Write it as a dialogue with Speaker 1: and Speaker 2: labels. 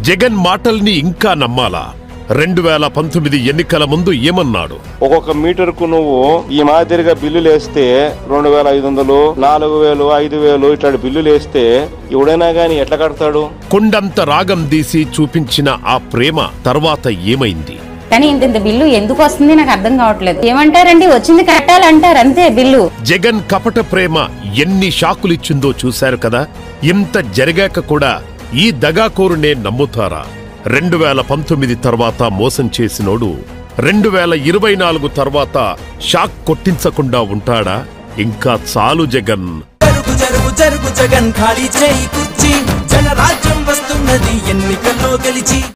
Speaker 1: జగన్ మాటల్ని ఇంకా నమ్మాలా రెండు వేల పంతొమ్మిది ఎన్నికల ముందు ఏమన్నాడు
Speaker 2: ఒక్కొక్క మీటర్ కు నువ్వు ఈ మాదిరిగా బిల్లులు వేస్తే రెండు వేల ఐదు వందలు నాలుగు వేలు ఐదు వేలు ఇట్లాంటి బిల్లులు వేస్తే ఎవడైనా గాని ఎట్లా కడతాడు
Speaker 1: కొండంత రాగం తీసి చూపించిన ఆ ప్రేమ తర్వాత ఏమైంది
Speaker 3: కానీ ఇంత ఇంత బిల్లు ఎందుకు వస్తుంది నాకు అర్థం కావట్లేదు ఏమంటారండి వచ్చింది కట్టాలంటారు అంతే బిల్లు
Speaker 1: జగన్ కపట ప్రేమ ఎన్ని షాకులిచ్చిందో చూశారు కదా ఇంత జరిగాక కూడా ఈ దగాకోరునే నమ్ముతారా రెండు వేల పంతొమ్మిది తర్వాత మోసం చేసినోడు రెండు వేల ఇరవై నాలుగు తర్వాత షాక్ కొట్టించకుండా ఉంటాడా ఇంకా చాలు జగన్
Speaker 4: జరుగు జరుగు జరుగు జగన్ ఖాళీ చేయి కుర్చీ జనరాజ్యం వస్తున్నది ఎన్నికల్లో గెలిచి